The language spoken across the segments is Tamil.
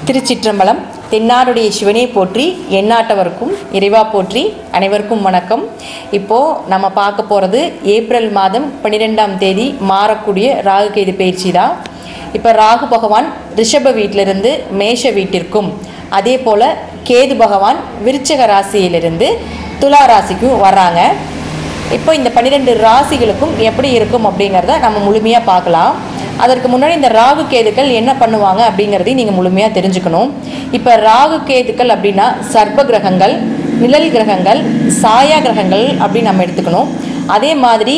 திருச்சிற்றம்பலம் தென்னாடுடைய சிவனே போற்றி எந்நாட்டவர்க்கும் இறைவா போற்றி அனைவருக்கும் வணக்கம் இப்போது நம்ம பார்க்க போகிறது ஏப்ரல் மாதம் பன்னிரெண்டாம் தேதி மாறக்கூடிய ராகு கேது பயிற்சி தான் இப்போ ராகு பகவான் ரிஷப வீட்டிலிருந்து மேஷ வீட்டிற்கும் அதே போல் கேது பகவான் விருச்சக ராசியிலிருந்து துலா ராசிக்கும் வர்றாங்க இப்போ இந்த பன்னிரெண்டு ராசிகளுக்கும் எப்படி இருக்கும் அப்படிங்கிறத நம்ம முழுமையாக பார்க்கலாம் அதற்கு முன்னாடி இந்த ராகு கேதுக்கள் என்ன பண்ணுவாங்க அப்படிங்கிறதையும் நீங்கள் முழுமையாக தெரிஞ்சுக்கணும் இப்போ ராகு கேதுக்கள் அப்படின்னா சர்ப்ப கிரகங்கள் நிழல் கிரகங்கள் சாயா கிரகங்கள் அப்படின்னு நம்ம எடுத்துக்கணும் அதே மாதிரி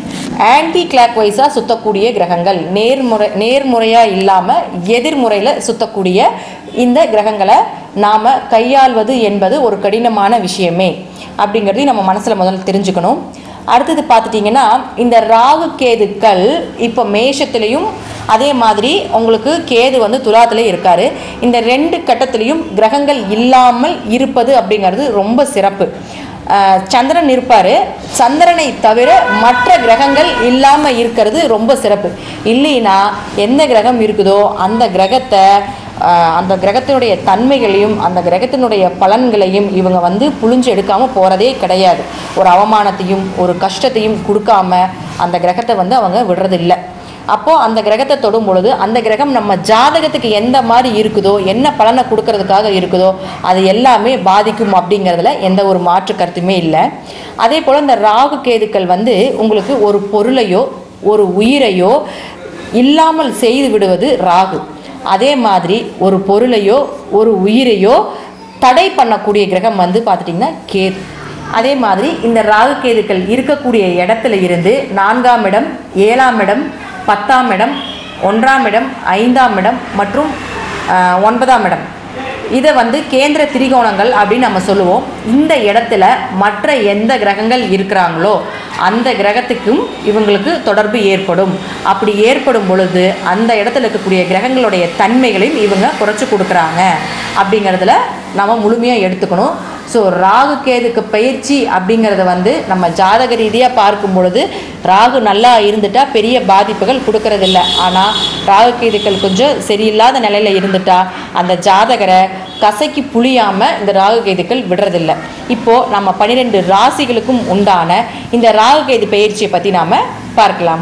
ஆன்டி கிளாக் வைஸாக சுற்றக்கூடிய கிரகங்கள் நேர்முறை நேர்முறையாக இல்லாமல் எதிர்முறையில் சுற்றக்கூடிய இந்த கிரகங்களை நாம் கையாள்வது என்பது ஒரு கடினமான விஷயமே அப்படிங்கிறதையும் நம்ம மனசில் முதல்ல தெரிஞ்சுக்கணும் அடுத்தது பார்த்துட்டிங்கன்னா இந்த ராகு கேதுக்கள் இப்போ மேஷத்துலேயும் அதே மாதிரி உங்களுக்கு கேது வந்து துலாத்தில் இருக்கார் இந்த ரெண்டு கட்டத்துலேயும் கிரகங்கள் இல்லாமல் இருப்பது அப்படிங்கிறது ரொம்ப சிறப்பு ஆஹ் சந்திரன் இருப்பார் சந்திரனை தவிர மற்ற கிரகங்கள் இல்லாமல் இருக்கிறது ரொம்ப சிறப்பு இல்லைன்னா எந்த கிரகம் இருக்குதோ அந்த கிரகத்தை ஆஹ் அந்த கிரகத்தினுடைய தன்மைகளையும் அந்த கிரகத்தினுடைய பலன்களையும் இவங்க வந்து புழிஞ்சு எடுக்காமல் போகிறதே கிடையாது ஒரு அவமானத்தையும் ஒரு கஷ்டத்தையும் கொடுக்காம அந்த கிரகத்தை வந்து அவங்க விடுறதில்லை அப்போது அந்த கிரகத்தை தொடும் பொழுது அந்த கிரகம் நம்ம ஜாதகத்துக்கு எந்த மாதிரி இருக்குதோ என்ன பலனை கொடுக்கறதுக்காக இருக்குதோ அது எல்லாமே பாதிக்கும் அப்படிங்கிறதுல எந்த ஒரு மாற்று கருத்துமே இல்லை அதே போல் இந்த ராகு கேதுக்கள் வந்து உங்களுக்கு ஒரு பொருளையோ ஒரு உயிரையோ இல்லாமல் செய்து விடுவது ராகு அதே மாதிரி ஒரு பொருளையோ ஒரு உயிரையோ தடை பண்ணக்கூடிய கிரகம் வந்து பார்த்துட்டிங்கன்னா கேது அதே மாதிரி இந்த ராகு கேதுக்கள் இருக்கக்கூடிய இடத்துல இருந்து நான்காம் இடம் ஏழாம் இடம் பத்தாம் இடம் ஒன்றாம் இடம் ஐந்தாம் இடம் மற்றும் ஆஹ், ஒன்பதாம் இடம் இதை வந்து கேந்திர திரிகோணங்கள் அப்படின்னு நம்ம சொல்லுவோம் இந்த இடத்துல மற்ற எந்த கிரகங்கள் இருக்கிறாங்களோ அந்த கிரகத்துக்கும் இவங்களுக்கு தொடர்பு ஏற்படும் அப்படி ஏற்படும் பொழுது அந்த இடத்துல இருக்கக்கூடிய கிரகங்களுடைய தன்மைகளையும் இவங்க குறைச்சி கொடுக்குறாங்க அப்படிங்கிறதுல நம்ம முழுமையாக எடுத்துக்கணும் ஸோ ராகு கேதுக்கு பயிற்சி அப்படிங்கிறத வந்து நம்ம ஜாதக ரீதியாக பார்க்கும் பொழுது ராகு நல்லா இருந்துட்டா பெரிய பாதிப்புகள் கொடுக்கறதில்ல ஆனால் ராகு கேதுக்கள் கொஞ்சம் சரியில்லாத நிலையில் இருந்துட்டா அந்த ஜாதகரை கசக்கி புளியாமல் இந்த ராகு கேதுக்கள் விடுறதில்ல இப்போது நம்ம பன்னிரெண்டு ராசிகளுக்கும் உண்டான இந்த ராகு கேது பயிற்சியை பற்றி நாம் பார்க்கலாம்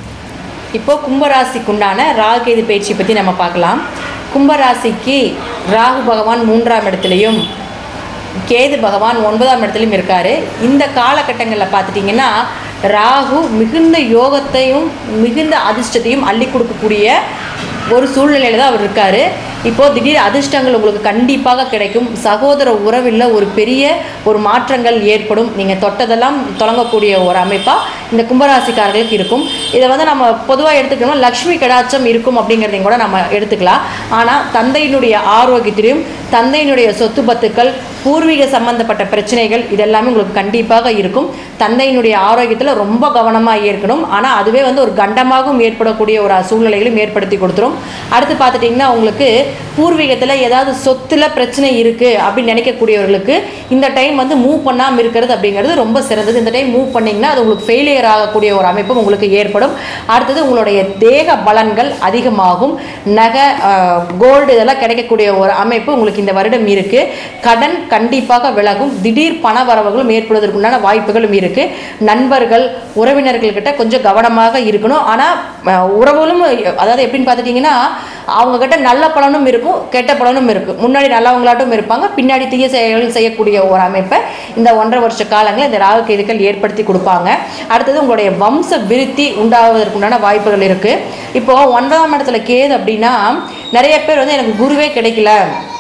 இப்போ கும்பராசிக்குண்டான ராகு கேது பயிற்சி பற்றி நம்ம பார்க்கலாம் கும்பராசிக்கு ராகு பகவான் மூன்றாம் இடத்துலையும் கேது பகவான் ஒன்பதாம் இடத்துலையும் இருக்கார் இந்த காலகட்டங்களில் பார்த்துட்டிங்கன்னா ராகு மிகுந்த யோகத்தையும் மிகுந்த அதிர்ஷ்டத்தையும் அள்ளி கொடுக்கக்கூடிய ஒரு சூழ்நிலையில் தான் அவர் இருக்கார் இப்போது திடீர் அதிர்ஷ்டங்கள் உங்களுக்கு கண்டிப்பாக கிடைக்கும் சகோதர உறவில் ஒரு பெரிய ஒரு மாற்றங்கள் ஏற்படும் நீங்கள் தொட்டதெல்லாம் தொடங்கக்கூடிய ஒரு அமைப்பாக இந்த கும்பராசிக்காரர்களுக்கு இருக்கும் இதை வந்து நம்ம பொதுவாக எடுத்துக்கணும்னா லக்ஷ்மி கடாட்சம் இருக்கும் அப்படிங்கிறதையும் கூட நம்ம எடுத்துக்கலாம் ஆனால் தந்தையினுடைய ஆரோக்கியத்திலையும் தந்தையினுடைய சொத்து பத்துக்கள் பூர்வீக சம்பந்தப்பட்ட பிரச்சனைகள் இதெல்லாமே உங்களுக்கு கண்டிப்பாக இருக்கும் தந்தையினுடைய ஆரோக்கியத்தில் ரொம்ப கவனமாக இருக்கணும் ஆனால் அதுவே வந்து ஒரு கண்டமாகவும் ஏற்படக்கூடிய ஒரு சூழ்நிலைகளும் ஏற்படுத்தி கொடுத்துரும் அடுத்து பார்த்துட்டிங்கன்னா உங்களுக்கு பூர்வீகத்தில் ஏதாவது சொத்தில் பிரச்சனை இருக்குது அப்படின்னு நினைக்கக்கூடியவர்களுக்கு இந்த டைம் வந்து மூவ் பண்ணாமல் இருக்கிறது அப்படிங்கிறது ரொம்ப சிறந்தது இந்த டைம் மூவ் பண்ணிங்கன்னா அது உங்களுக்கு ஃபெயிலியர் ஆகக்கூடிய ஒரு அமைப்பும் உங்களுக்கு ஏற்படும் அடுத்தது உங்களுடைய தேக பலன்கள் அதிகமாகும் நகை கோல்டு இதெல்லாம் கிடைக்கக்கூடிய ஒரு அமைப்பு உங்களுக்கு இந்த வருடம் இருக்குது கடன் கண்டிப்பாக விலகும் திடீர் பண வரவுகளும் ஏற்படுவதற்குண்டான வாய்ப்புகளும் இருக்குது நண்பர்கள் உறவினர்கள்கிட்ட கொஞ்சம் கவனமாக இருக்கணும் ஆனால் உறவுகளும் அதாவது எப்படின்னு பார்த்துட்டிங்கன்னா அவங்கக்கிட்ட நல்ல பலனும் இருக்கும் கெட்ட பலனும் இருக்கும் முன்னாடி நல்லவங்களாட்டும் இருப்பாங்க பின்னாடி தீய செயல்கள் செய்யக்கூடிய ஒரு அமைப்பை இந்த ஒன்றரை வருஷ காலங்களில் இந்த ராகு கேதுக்கள் ஏற்படுத்தி கொடுப்பாங்க அடுத்தது உங்களுடைய வம்ச விருத்தி உண்டாவதற்குண்டான வாய்ப்புகள் இருக்குது இப்போது ஒன்பதாம் இடத்துல கேது அப்படின்னா நிறைய பேர் வந்து எனக்கு குருவே கிடைக்கல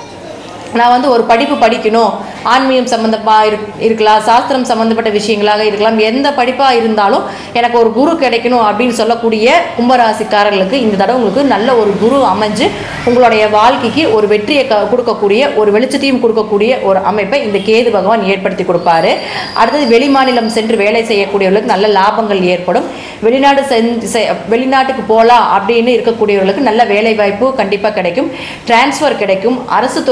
நான் வந்து ஒரு படிப்பு படிக்கணும் ஆன்மீகம் சம்மந்தமாக இருக் இருக்கலாம் சாஸ்திரம் சம்மந்தப்பட்ட விஷயங்களாக இருக்கலாம் எந்த படிப்பாக இருந்தாலும் எனக்கு ஒரு குரு கிடைக்கணும் அப்படின்னு சொல்லக்கூடிய கும்பராசிக்காரர்களுக்கு இந்த தடவை உங்களுக்கு நல்ல ஒரு குரு அமைஞ்சு உங்களுடைய வாழ்க்கைக்கு ஒரு வெற்றியை க கொடுக்கக்கூடிய ஒரு வெளிச்சத்தையும் கொடுக்கக்கூடிய ஒரு அமைப்பை இந்த கேது பகவான் ஏற்படுத்தி கொடுப்பாரு அடுத்தது வெளிமாநிலம் சென்று வேலை செய்யக்கூடியவர்களுக்கு நல்ல லாபங்கள் ஏற்படும் வெளிநாடு சென்று செ- வெளிநாட்டுக்கு போகலாம் அப்படின்னு இருக்கக்கூடியவர்களுக்கு நல்ல வேலை வாய்ப்பு கண்டிப்பாக கிடைக்கும் டிரான்ஸ்ஃபர் கிடைக்கும் அரசு தொழில் இருக்க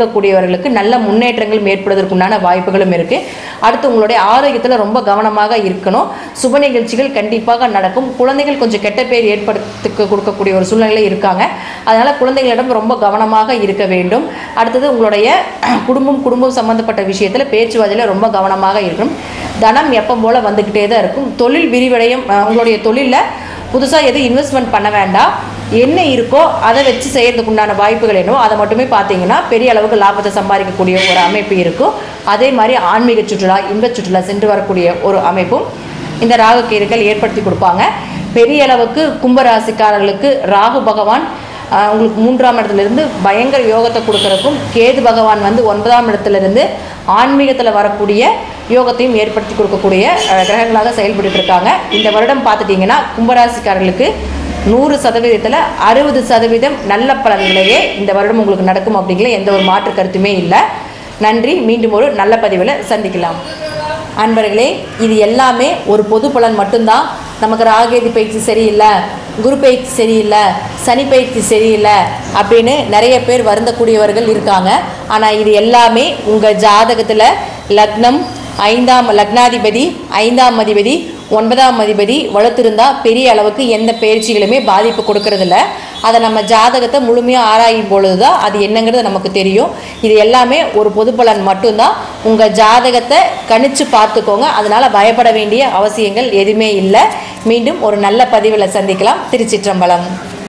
இருக்கக்கூடியவர்களுக்கு நல்ல முன்னேற்றங்களும் ஏற்படுவதற்குண்டான வாய்ப்புகளும் இருக்குது அடுத்து உங்களுடைய ஆரோக்கியத்தில் ரொம்ப கவனமாக இருக்கணும் சுப நிகழ்ச்சிகள் கண்டிப்பாக நடக்கும் குழந்தைகள் கொஞ்சம் கெட்ட பேர் ஏற்படுத்த கொடுக்கக்கூடிய ஒரு சூழ்நிலை இருக்காங்க அதனால் குழந்தைகளிடம் ரொம்ப கவனமாக இருக்க வேண்டும் அடுத்தது உங்களுடைய குடும்பம் குடும்பம் சம்மந்தப்பட்ட விஷயத்தில் பேச்சுவார்த்தையில் ரொம்ப கவனமாக இருக்கணும் தனம் எப்போ போல் வந்துக்கிட்டே தான் இருக்கும் தொழில் விரிவடையும் அஹ், உங்களுடைய தொழிலில் புதுசாக எதுவும் இன்வெஸ்ட்மெண்ட் பண்ண வேண்டாம் என்ன இருக்கோ அதை வச்சு செய்யறதுக்கு உண்டான வாய்ப்புகள் என்னவோ அதை மட்டுமே பார்த்தீங்கன்னா பெரிய அளவுக்கு லாபத்தை சம்பாதிக்கக்கூடிய ஒரு அமைப்பு இருக்கும் அதே மாதிரி ஆன்மீக சுற்றுலா இன்ப சுற்றுலா சென்று வரக்கூடிய ஒரு அமைப்பும் இந்த ராகு கேதுகள் ஏற்படுத்தி கொடுப்பாங்க பெரிய அளவுக்கு கும்பராசிக்காரர்களுக்கு ராகு பகவான் ஆஹ், உங்களுக்கு மூன்றாம் இடத்துலேருந்து பயங்கர யோகத்தை கொடுக்கறதுக்கும் கேது பகவான் வந்து ஒன்பதாம் இடத்துலேருந்து ஆன்மீகத்தில் வரக்கூடிய யோகத்தையும் ஏற்படுத்தி கொடுக்கக்கூடிய அஹ், கிரகங்களாக செயல்பட்டு இருக்காங்க இந்த வருடம் பார்த்துட்டிங்கன்னா கும்பராசிக்காரர்களுக்கு நூறு சதவீதத்தில் அறுபது சதவீதம் நல்ல பலன்களையே இந்த வருடம் உங்களுக்கு நடக்கும் அப்படிங்கிற எந்த ஒரு மாற்று கருத்துமே இல்லை நன்றி மீண்டும் ஒரு நல்ல பதிவில் சந்திக்கலாம் அன்பர்களே இது எல்லாமே ஒரு பொது பலன் மட்டும்தான் நமக்கு ராகேதி பயிற்சி சரியில்லை குரு பயிற்சி சரியில்லை சனி பயிற்சி சரியில்லை அப்படின்னு நிறைய பேர் வருந்தக்கூடியவர்கள் இருக்காங்க ஆனால் இது எல்லாமே உங்கள் ஜாதகத்தில் லக்னம் ஐந்தாம் லக்னாதிபதி ஐந்தாம் அதிபதி ஒன்பதாம் அதிபதி வலுத்திருந்தா பெரிய அளவுக்கு எந்த பயிற்சிகளுமே பாதிப்பு கொடுக்கறதில்ல அதை நம்ம ஜாதகத்தை முழுமையாக ஆராயும் பொழுது தான் அது என்னங்கிறது நமக்கு தெரியும் இது எல்லாமே ஒரு பொது பலன் மட்டும்தான் உங்கள் ஜாதகத்தை கணிச்சு பார்த்துக்கோங்க அதனால் பயப்பட வேண்டிய அவசியங்கள் எதுவுமே இல்லை மீண்டும் ஒரு நல்ல பதிவில் சந்திக்கலாம் திருச்சிற்றம்பலம்